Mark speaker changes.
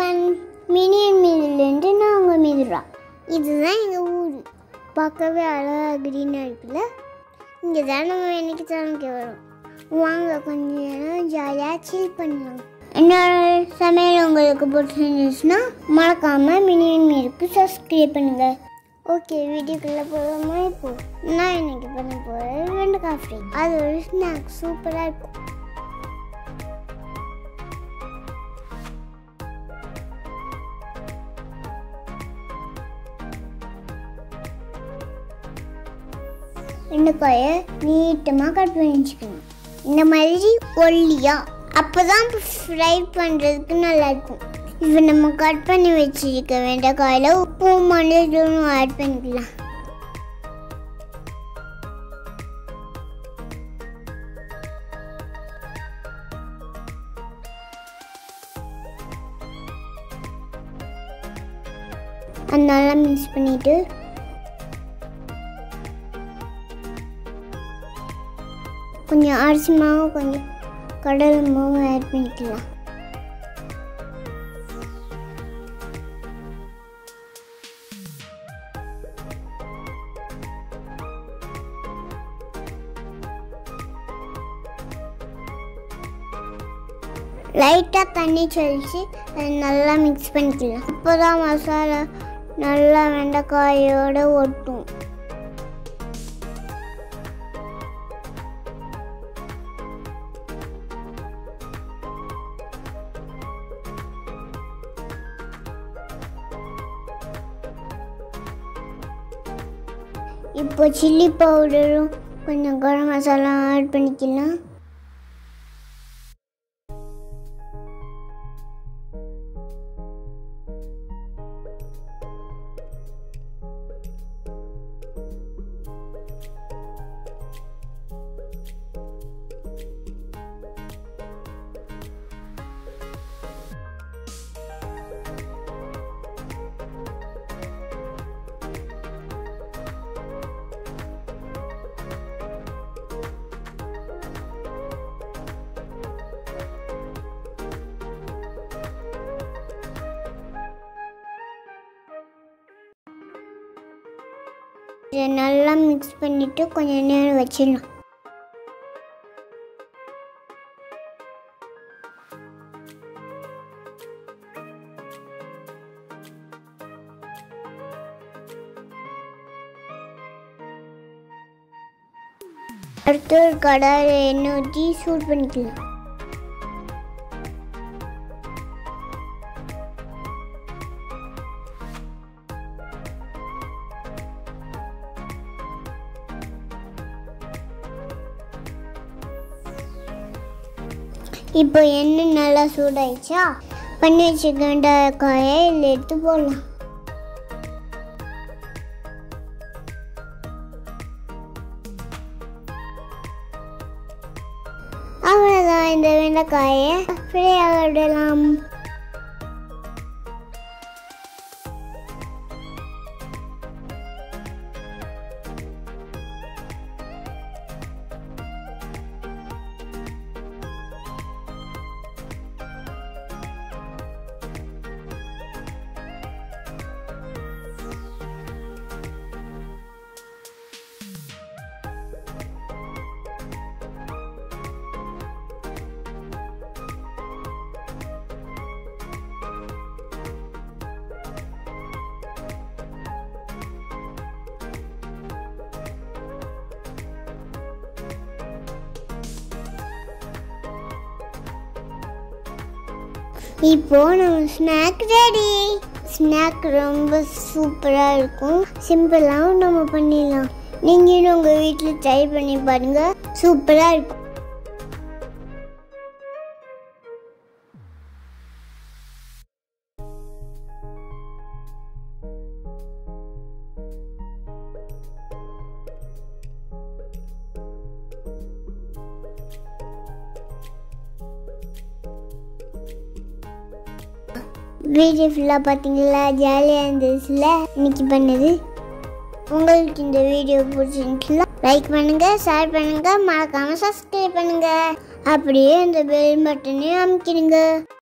Speaker 1: வணக்கம் மினியன் மீதுலேருந்து நான் உங்கள் மீதுரா இதுதான் எங்கள் ஊர் பார்க்கவே அழகாக க்ரீனாக இருக்குல்ல இங்கே தான் நம்ம என்னைக்கு சமைக்க வரோம் வாங்க கொஞ்ச நேரம் ஜாலியாக சில் பண்ணலாம் என்னோட சமையல் உங்களுக்கு பிடிச்சிருந்துச்சுன்னா மறக்காமல் மினியன் மீருக்கு சப்ஸ்கிரைப் பண்ணுங்கள் ஓகே வீடியோக்குள்ளே போகாமல் இப்போ நான் இன்னைக்கு பண்ண போகிறது வெண்டைக்காய் ஃப்ரை அது ஒரு ஸ்நாக்ஸ் சூப்பராக இருக்கும் வெண்டைக்காயை நீட்டமாக கட் பண்ணி வச்சுக்கணும் இந்த மாதிரி ஒல்லியா அப்போ தான் ஃப்ரை பண்ணுறதுக்கு நல்லாயிருக்கும் இப்போ நம்ம கட் பண்ணி வச்சிருக்க வெண்டைக்காயில் உப்பு மஞ்சள் ஆட் பண்ணிக்கலாம் அதனால மிக்ஸ் பண்ணிட்டு கொஞ்சம் அரிசி மாவு கொஞ்சம் கடலை மாவு ஆட் பண்ணிக்கலாம் லைட்டாக தண்ணி தெளித்து அதை நல்லா மிக்ஸ் பண்ணிக்கலாம் அப்போ தான் மசாலா நல்லா வெண்டைக்காயோட ஒட்டும் இப்போ சில்லி பவுடரும் கொஞ்சம் கரம் மசாலா ஆட் பண்ணிக்கலாம் இதை நல்லா மிக்ஸ் பண்ணிட்டு கொஞ்ச நேரம் வச்சிடலாம் அடுத்து ஒரு கடாயில் எண்ணெய் ஊற்றி சூட் பண்ணிக்கலாம் இப்போ எண்ணெய் நல்லா சூடாயிடுச்சா பண்ணி வச்சுக்க வேண்டிய காயை இதில் எடுத்து போடலாம் அவ்வளோதான் இந்த வெண்டைக்காயை ஃப்ரை ஆக விடலாம் இப்போ நம்ம ஸ்நாக் ரெடி ஸ்நாக் ரொம்ப சூப்பராக இருக்கும் சிம்பிளாகவும் நம்ம பண்ணிடலாம் நீங்களும் உங்கள் வீட்டில் ட்ரை பண்ணி பாருங்கள் சூப்பராக இருக்கும் வீடியோ ஃபுல்லாக பார்த்தீங்களா ஜாலியாக இருந்துச்சுல இன்னைக்கு பண்ணது உங்களுக்கு இந்த வீடியோ பிடிச்சிருந்துச்சுல லைக் பண்ணுங்க ஷேர் பண்ணுங்க மறக்காம சப்ஸ்கிரைப் பண்ணுங்க அப்படியே இந்த பெல் பட்டனையும் அமுக்கிடுங்க